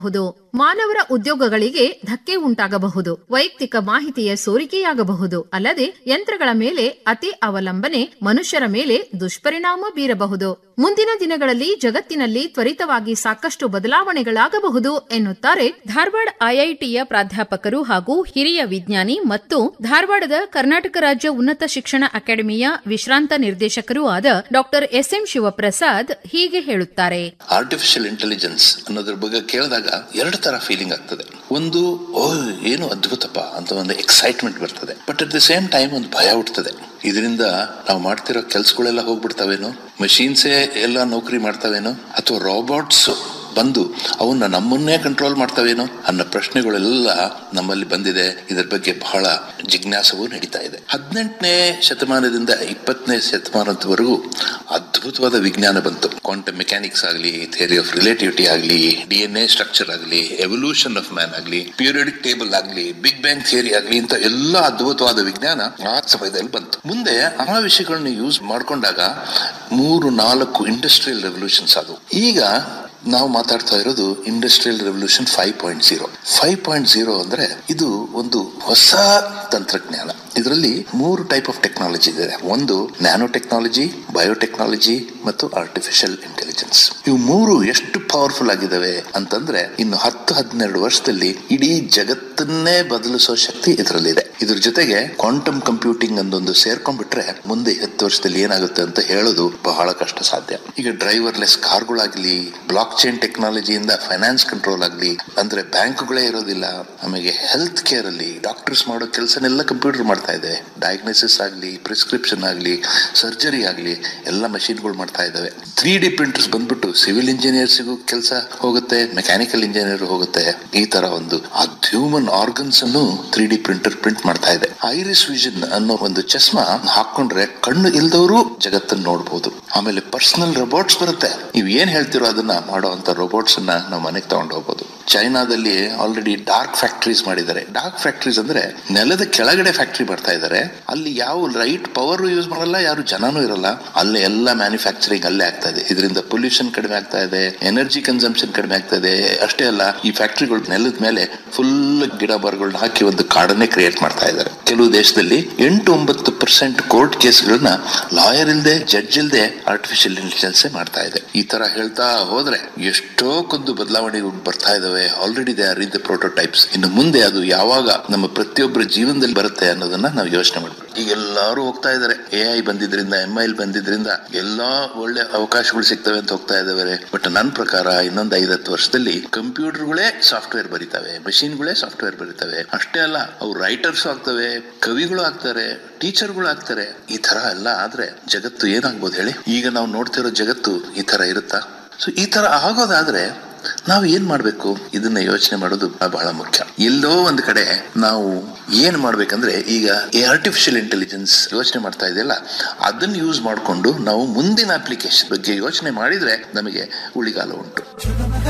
ಬಹುದು ಮಾನವರ ಉದ್ಯೋಗಗಳಿಗೆ ಧಕ್ಕೆ ಉಂಟಾಗಬಹುದು ವೈಯಕ್ತಿಕ ಮಾಹಿತಿಯ ಸೋರಿಕೆಯಾಗಬಹುದು ಅಲ್ಲದೆ ಯಂತ್ರಗಳ ಮೇಲೆ ಅತಿ ಅವಲಂಬನೆ ಮನುಷ್ಯರ ಮೇಲೆ ದುಷ್ಪರಿಣಾಮ ಬೀರಬಹುದು ಮುಂದಿನ ದಿನಗಳಲ್ಲಿ ಜಗತ್ತಿನಲ್ಲಿ ತ್ವರಿತವಾಗಿ ಸಾಕಷ್ಟು ಬದಲಾವಣೆಗಳಾಗಬಹುದು ಎನ್ನುತ್ತಾರೆ ಧಾರವಾಡ ಐಐಟಿಯ ಪ್ರಾಧ್ಯಾಪಕರು ಹಾಗೂ ಹಿರಿಯ ವಿಜ್ಞಾನಿ ಮತ್ತು ಧಾರವಾಡದ ಕರ್ನಾಟಕ ರಾಜ್ಯ ಉನ್ನತ ಶಿಕ್ಷಣ ಅಕಾಡೆಮಿಯ ವಿಶ್ರಾಂತ ನಿರ್ದೇಶಕರೂ ಆದ ಡಾಕ್ಟರ್ ಎಸ್ಎಂ ಶಿವಪ್ರಸಾದ್ ಹೀಗೆ ಹೇಳುತ್ತಾರೆ ಆರ್ಟಿಫಿಷಿಯಲ್ ಇಂಟೆಲಿಜೆನ್ಸ್ ಅನ್ನೋದ್ರ ಬಗ್ಗೆ ಕೇಳಿದಾಗ ಎರಡು ತರ ಫೀಲಿಂಗ್ ಆಗ್ತದೆ ಒಂದು ಓ ಏನು ಅದ್ಭುತಪ್ಪ ಅಂತ ಒಂದು ಎಕ್ಸೈಟ್ಮೆಂಟ್ ಬರ್ತದೆ but at the same time ಒಂದು ಭಯ ಹುಡ್ತದೆ ಇದರಿಂದ ನಾವು ಮಾಡ್ತಿರೋ ಕೆಲ್ಸಗಳೆಲ್ಲ ಹೋಗ್ಬಿಡ್ತಾವೇನೋ ಮಷೀನ್ಸೇ ಎಲ್ಲ ನೌಕರಿ ಮಾಡ್ತಾವೇನೋ ಅಥವಾ ರೋಬೋಟ್ಸ್ ಬಂದು ಅವನ್ನ ನಮ್ಮನ್ನೇ ಕಂಟ್ರೋಲ್ ಮಾಡ್ತಾವೇನೋ ಅನ್ನೋ ಪ್ರಶ್ನೆಗಳೆಲ್ಲ ನಮ್ಮಲ್ಲಿ ಬಂದಿದೆ ಇದರ ಬಗ್ಗೆ ಬಹಳ ಜಿಜ್ಞಾಸವು ನಡೀತಾ ಇದೆ ಹದಿನೆಂಟನೇ ಶತಮಾನದಿಂದ ಇಪ್ಪತ್ತನೇ ಶತಮಾನದವರೆಗೂ ಅದ್ಭುತವಾದ ವಿಜ್ಞಾನ ಬಂತು ಕ್ವಾಂಟಮ್ ಮೆಕ್ಯಾನಿಕ್ಸ್ ಆಗಲಿ ಥಿಯರಿ ಆಫ್ ರಿಲೇಟಿವಿಟಿ ಆಗಲಿ ಡಿ ಎನ್ ಎ ಸ್ಟ್ರಕ್ಚರ್ ಆಗಲಿ ಎವಲ್ಯೂಷನ್ ಆಫ್ ಮ್ಯಾನ್ ಆಗಲಿ ಪೀರಿಯಡಿಕ್ ಟೇಬಲ್ ಆಗಲಿ ಬಿಗ್ ಬ್ಯಾಂಗ್ ಥಿಯರಿ ಆಗಲಿ ಇಂಥ ಎಲ್ಲ ಅದ್ಭುತವಾದ ವಿಜ್ಞಾನ ಆ ಸಮಯದಲ್ಲಿ ಬಂತು ಮುಂದೆ ಆ ವಿಷಯಗಳನ್ನ ಯೂಸ್ ಮಾಡ್ಕೊಂಡಾಗ ಮೂರು ನಾಲ್ಕು ಇಂಡಸ್ಟ್ರಿಯಲ್ ರೆವಲ್ಯೂಷನ್ಸ್ ಆದವು ಈಗ ನಾವು ಮಾತಾಡ್ತಾ ಇರೋದು industrial revolution five point zero five point zero ಅಂದ್ರೆ ಇದು ಒಂದು ಹೊಸ ತಂತ್ರಜ್ಞಾನ ಇದರಲ್ಲಿ ಮೂರು ಟೈಪ್ ಆಫ್ ಟೆಕ್ನಾಲಜಿ ಇದೆ ಒಂದು ನ್ಯಾನೋ ಟೆಕ್ನಾಲಜಿ ಬಯೋಟೆಕ್ನಾಲಜಿ ಮತ್ತು ಆರ್ಟಿಫಿಷಿಯಲ್ ಇಂಟೆಲಿಜೆನ್ಸ್ ಇವು ಮೂರು ಎಷ್ಟು ಪವರ್ಫುಲ್ ಆಗಿದಾವೆ ಅಂತಂದ್ರೆ ಇನ್ನು ಹತ್ತು ಹದಿನೆರಡು ವರ್ಷದಲ್ಲಿ ಇಡೀ ಜಗತ್ತನ್ನೇ ಬದಲಿಸೋ ಶಕ್ತಿ ಇದರಲ್ಲಿದೆ ಇದ್ರ ಜೊತೆಗೆ ಕ್ವಾಂಟಮ್ ಕಂಪ್ಯೂಟಿಂಗ್ ಅನ್ನೊಂದು ಸೇರ್ಕೊಂಡ್ಬಿಟ್ರೆ ಮುಂದೆ ಹತ್ತು ವರ್ಷದಲ್ಲಿ ಏನಾಗುತ್ತೆ ಅಂತ ಹೇಳೋದು ಬಹಳ ಕಷ್ಟ ಸಾಧ್ಯ ಈಗ ಡ್ರೈವರ್ಲೆಸ್ ಕಾರ್ಗಳಾಗ್ಲಿ ಬ್ಲಾಕ್ ಚೈನ್ ಟೆಕ್ನಾಲಜಿಯಿಂದ ಫೈನಾನ್ಸ್ ಕಂಟ್ರೋಲ್ ಆಗ್ಲಿ ಅಂದ್ರೆ ಬ್ಯಾಂಕ್ಗಳೇ ಇರೋದಿಲ್ಲ ಆಮೇಲೆ ಹೆಲ್ತ್ ಕೇರ್ ಅಲ್ಲಿ ಡಾಕ್ಟರ್ಸ್ ಮಾಡೋ ಕೆಲಸನೆಲ್ಲ ಕಂಪ್ಯೂಟರ್ ಮಾಡ್ತಾ ಇದೆ ಡಯಾಗ್ನೋಸಿಸ್ ಆಗ್ಲಿ ಪ್ರಿಸ್ಕ್ರಿಪ್ಷನ್ ಆಗ್ಲಿ ಸರ್ಜರಿ ಆಗ್ಲಿ ಎಲ್ಲ ಮಷಿನ್ಗಳು ಮಾಡ್ತಾ ಇದಾವೆ ತ್ರೀ ಡಿ ಪ್ರಿಂಟರ್ಸ್ ಬಂದ್ಬಿಟ್ಟು ಸಿವಿಲ್ ಇಂಜಿನಿಯರ್ಸಿಗೂ ಕೆಲಸ ಹೋಗುತ್ತೆ ಮೆಕ್ಯಾನಿಕಲ್ ಇಂಜಿನಿಯರ್ ಹೋಗುತ್ತೆ ಈ ತರ ಒಂದು ಹ್ಯೂಮನ್ ಆರ್ಗನ್ಸ್ ಅನ್ನು ತ್ರೀ ಡಿ ಪ್ರಿಂಟರ್ ಪ್ರಿಂಟ್ ಮಾಡ್ತಾ ಇದೆ ಐರಿಸ್ ವಿಷನ್ ಅನ್ನೋ ಒಂದು ಚಸ್ಮಾ ಹಾಕೊಂಡ್ರೆ ಕಣ್ಣು ಇಲ್ದವರು ಜಗತ್ತನ್ನು ನೋಡಬಹುದು ಆಮೇಲೆ ಪರ್ಸನಲ್ ರೋಬೋಟ್ಸ್ ಬರುತ್ತೆ ನೀವು ಏನ್ ಹೇಳ್ತಿರೋ ಅದನ್ನ ಮಾಡುವಂತ ರೋಬೋಟ್ಸ್ ಅನ್ನ ನಾವು ಮನೆಗೆ ತಗೊಂಡು ಹೋಗ್ಬೋದು ಚೈನಾದಲ್ಲಿ ಆಲ್ರೆಡಿ ಡಾರ್ಕ್ ಫ್ಯಾಕ್ಟರೀಸ್ ಮಾಡಿದ್ದಾರೆ ಡಾರ್ಕ್ ಫ್ಯಾಕ್ಟರೀಸ್ ಅಂದ್ರೆ ನೆಲದ ಕೆಳಗಡೆ ಫ್ಯಾಕ್ಟರಿ ಮಾಡ್ತಾ ಇದ್ದಾರೆ ಅಲ್ಲಿ ಯಾವ ಲೈಟ್ ಪವರ್ ಯೂಸ್ ಮಾಡಲ್ಲ ಯಾರು ಜನನೂ ಇರಲ್ಲ ಅಲ್ಲೇ ಎಲ್ಲ ಮ್ಯಾನುಫ್ಯಾಕ್ಚರಿಂಗ್ ಅಲ್ಲೇ ಆಗ್ತಾ ಇದೆ ಇದರಿಂದ ಪೊಲ್ಯೂಷನ್ ಕಡಿಮೆ ಆಗ್ತಾ ಇದೆ ಎನರ್ಜಿ ಕನ್ಸಂಪ್ಷನ್ ಕಡಿಮೆ ಆಗ್ತಾ ಇದೆ ಅಷ್ಟೇ ಅಲ್ಲ ಈ ಫ್ಯಾಕ್ಟರಿಗಳು ನೆಲದ ಮೇಲೆ ಫುಲ್ ಗಿಡ ಮರಗಳನ್ನ ಹಾಕಿ ಒಂದು ಕಾಡನ್ನೇ ಕ್ರಿಯೇಟ್ ಮಾಡ್ತಾ ಇದ್ದಾರೆ ಕೆಲವು ದೇಶದಲ್ಲಿ ಎಂಟು ಒಂಬತ್ತು ಪರ್ಸೆಂಟ್ ಕೋರ್ಟ್ ಕೇಸ್ಗಳನ್ನ ಲಾಯರ್ ಇಲ್ದೆ ಜಡ್ಜ್ ಇಲ್ದೆ ಆರ್ಟಿಫಿಷಿಯಲ್ ಇಂಟೆಲಿಜೆನ್ಸ್ ಮಾಡ್ತಾ ಇದೆ ಈ ತರ ಹೇಳ್ತಾ ಹೋದ್ರೆ ಎಷ್ಟೋ ಕೊಂದು ಬದಲಾವಣೆಗಳು ಬರ್ತಾ ಇದಾವೆ already they are in the prototypes ಇನ್ನು ಮುಂದೆ ಅದು ಯಾವಾಗ ನಮ್ಮ ಪ್ರತಿಯೊಬ್ಬರ ಜೀವನದಲ್ಲಿ ಬರುತ್ತೆ ಅನ್ನೋದನ್ನ ನಾವು ಯೋಚನೆ ಮಾಡ್ಬೇಕು ಈಗ ಎಲ್ಲರೂ ಹೋಗ್ತಾ ಇದಾರೆ ಎ ಐ ಬಂದಿದ್ರಿಂದ ಎಂ ಐ ಬಂದಿದ್ರಿಂದ ಎಲ್ಲಾ ಒಳ್ಳೆ ಅವಕಾಶಗಳು ಸಿಗ್ತವೆ ಅಂತ ಹೋಗ್ತಾ ಇದಾವೆ ಬಟ್ ನನ್ನ ಪ್ರಕಾರ ಇನ್ನೊಂದು ಐದತ್ತು ವರ್ಷದಲ್ಲಿ ಕಂಪ್ಯೂಟರ್ಗಳೇ ಸಾಫ್ಟ್ವೇರ್ ಬರೀತವೆ ಮಷಿನ್ಗಳೇ ಸಾಫ್ಟ್ವೇರ್ ಬರೀತವೆ ಅಷ್ಟೇ ಅಲ್ಲ ಅವು ರೈಟರ್ಸ್ ಆಗ್ತವೆ ಕವಿಗಳು ಆಗ್ತಾರೆ ಟೀಚರ್ಗಳು ಆಗ್ತಾರೆ ಈ ತರ ಎಲ್ಲ ಆದ್ರೆ ಜಗತ್ತು ಏನಾಗ್ಬೋದು ಹೇಳಿ ಈಗ ನಾವು ನೋಡ್ತಿರೋ ಜಗತ್ತು ಈ ತರ ಇರುತ್ತಾ ಸೊ ಈ ತರ ಆಗೋದಾದ್ರೆ ನಾವು ಏನ್ ಮಾಡ್ಬೇಕು ಇದನ್ನ ಯೋಚನೆ ಮಾಡೋದು ಬಹಳ ಮುಖ್ಯ ಎಲ್ಲೋ ಒಂದ್ ಕಡೆ ನಾವು ಏನ್ ಮಾಡ್ಬೇಕಂದ್ರೆ ಈಗ ಈ ಆರ್ಟಿಫಿಷಿಯಲ್ ಇಂಟೆಲಿಜೆನ್ಸ್ ಯೋಚನೆ ಮಾಡ್ತಾ ಇದೆಯಲ್ಲ ಅದನ್ನ ಯೂಸ್ ಮಾಡಿಕೊಂಡು ನಾವು ಮುಂದಿನ ಅಪ್ಲಿಕೇಶನ್ ಬಗ್ಗೆ ಯೋಚನೆ ಮಾಡಿದ್ರೆ ನಮಗೆ ಉಳಿಗಾಲ ಉಂಟು